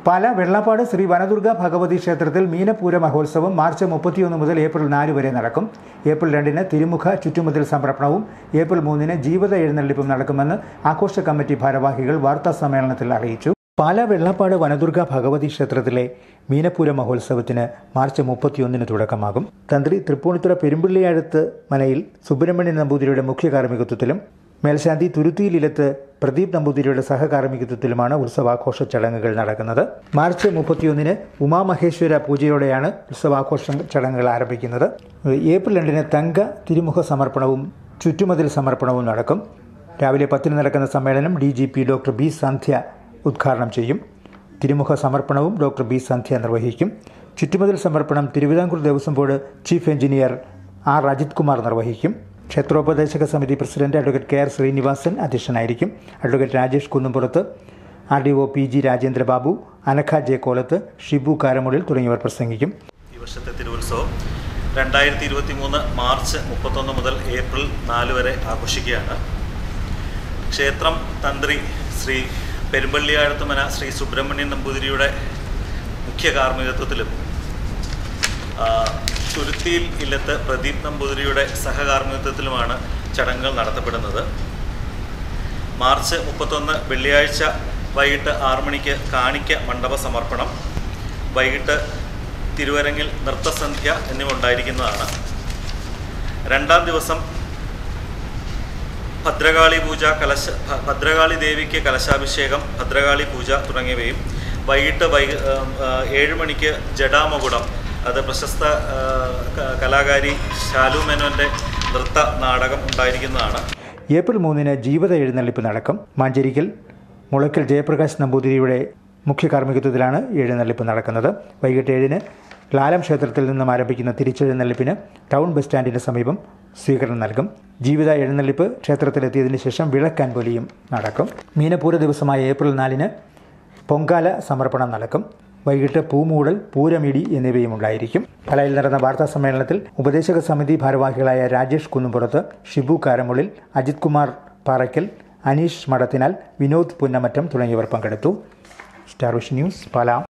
പാല വെള്ളാപ്പാട് ശ്രീ വനദുർഗ ഭഗവതി ക്ഷേത്രത്തിൽ മീനപൂര മഹോത്സവം മാർച്ച് മുപ്പത്തിയൊന്ന് മുതൽ ഏപ്രിൽ നാല് വരെ നടക്കും ഏപ്രിൽ രണ്ടിന് തിരുമുഖ ചുറ്റുമതിൽ സമർപ്പണവും ഏപ്രിൽ മൂന്നിന് ജീവിത എഴുന്നള്ളിപ്പും നടക്കുമെന്ന് ആഘോഷ കമ്മിറ്റി ഭാരവാഹികൾ വാർത്താ സമ്മേളനത്തിൽ അറിയിച്ചു പാല വെള്ളാപ്പാട് വനദുർഗ ഭഗവതി ക്ഷേത്രത്തിലെ മീനപ്പൂര മഹോത്സവത്തിന് മാർച്ച് മുപ്പത്തിയൊന്നിന് തുടക്കമാകും തന്ത്രി തൃപ്പൂണിത്തുറ പെരുമ്പിള്ളിയടുത്ത് മനയിൽ സുബ്രഹ്മണ്യൻ നമ്പൂതിരിയുടെ മുഖ്യ കാർമ്മികത്വത്തിലും മേൽശാന്തി തുരുത്തിയിലിലത്ത് പ്രദീപ് നമ്പൂതിരിയുടെ സഹകാർമ്മികത്വത്തിലുമാണ് ഉത്സവാഘോഷ ചടങ്ങുകൾ നടക്കുന്നത് മാർച്ച് മുപ്പത്തിയൊന്നിന് ഉമാമഹേശ്വര പൂജയോടെയാണ് ഉത്സവാഘോഷ ചടങ്ങുകൾ ആരംഭിക്കുന്നത് ഏപ്രിൽ രണ്ടിന് തങ്ക തിരുമുഖ സമർപ്പണവും ചുറ്റുമതിൽ സമർപ്പണവും നടക്കും രാവിലെ പത്തിന് നടക്കുന്ന സമ്മേളനം D G P doctor B Sandhya ഉദ്ഘാടനം ചെയ്യും തിരുമുഖ സമർപ്പണവും ഡോക്ടർ ബി സന്ധ്യ നിർവഹിക്കും ചുറ്റുമതിൽ സമർപ്പണം Thiruvithamkoor Devaswom board chief engineer R Ajith Kumar നിർവഹിക്കും ക്ഷേത്രോപദേശക സമിതി president advocate K R Sreenivasan അധ്യക്ഷനായിരിക്കും advocate Rajesh Kunnumpurath R D O P G Rajendrababu Anakha J Kolath Shibu Karamulil തുടങ്ങിയവർ പ്രസംഗിക്കും ഈ വർഷത്തെ തിരുവുത്സവം രണ്ടായിരത്തി ഇരുപത്തി മൂന്ന് മാർച്ച് മുപ്പത്തൊന്ന് മുതൽ ഏപ്രിൽ നാല് വരെ ആഘോഷിക്കുകയാണ് ക്ഷേത്രം തന്ത്രി ശ്രീ പെരുമ്പള്ളിയാഴത്തുമന ശ്രീ സുബ്രഹ്മണ്യൻ നമ്പൂതിരിയുടെ മുഖ്യ കാർമ്മികത്വത്തിലും ആ, തുരുത്തിയിൽ ഇല്ലത്ത് പ്രദീപ് നമ്പൂതിരിയുടെ സഹകാർമ്മികത്വത്തിലുമാണ് ചടങ്ങുകൾ നടത്തപ്പെടുന്നത് മാർച്ച് മുപ്പത്തൊന്ന് വെള്ളിയാഴ്ച വൈകിട്ട് ആറു മണിക്ക് കാണിക്ക മണ്ഡപ സമർപ്പണം വൈകിട്ട് തിരുവരങ്ങിൽ നൃത്തസന്ധ്യ എന്നിവ ഉണ്ടായിരിക്കുന്നതാണ് രണ്ടാം ദിവസം ഭദ്രകാളി പൂജ കലശ ഭ- ഭദ്രകാളി ദേവിക്ക് കലശാഭിഷേകം ഭദ്രകാളി പൂജ തുടങ്ങിയവയും വൈകിട്ട് വൈ ഏം, ആ, ഏഴ് മണിക്ക് ജഡാമകുടം അത് പ്രശസ്ത ആ, ക- കലാകാരി ശാലു മേനോൻ്റെ നൃത്ത നാടകം ഉണ്ടായിരിക്കുന്നതാണ് ഏപ്രിൽ മൂന്നിന് ജീവിത എഴുന്നള്ളിപ്പ് നടക്കും മാഞ്ചേരിക്കൽ മുളയ്ക്കൽ ജയപ്രകാശ് നമ്പൂതിരിയുടെ മുഖ്യ കാർമ്മികത്വത്തിലാണ് എഴുന്നള്ളിപ്പ് നടക്കുന്നത് വൈകിട്ട് ഏഴിന് ലാലം ക്ഷേത്രത്തിൽ നിന്നും ആരംഭിക്കുന്ന തിരിച്ചെഴുന്നള്ളിപ്പിന് ടൗൺ ബസ് സ്റ്റാൻഡിന് സമീപം സ്വീകരണം നൽകും ജീവിത എഴുന്നള്ളിപ്പ് ക്ഷേത്രത്തിലെത്തിയതിനു ശേഷം വിളക്കാൻപൊലിയും നടക്കും മീനപൂര ദിവസമായ ഏപ്രിൽ നാലിന് പൊങ്കാല സമർപ്പണം നടക്കും വൈകിട്ട് പൂമൂടൽ പൂരമിടി എന്നിവയും ഉണ്ടായിരിക്കും കലയിൽ നടന്ന വാർത്താ സമ്മേളനത്തിൽ ഉപദേശക സമിതി ഭാരവാഹികളായ രാജേഷ് കുന്നുംപുറത്ത് ഷിബു കാരമുള്ളിൽ അജിത് കുമാർ പാറയ്ക്കൽ അനീഷ് മടത്തിനാൽ വിനോദ് പുന്നമറ്റം തുടങ്ങിയവർ പങ്കെടുത്തു സ്റ്റാർ വിഷൻ ന്യൂസ് പാലാം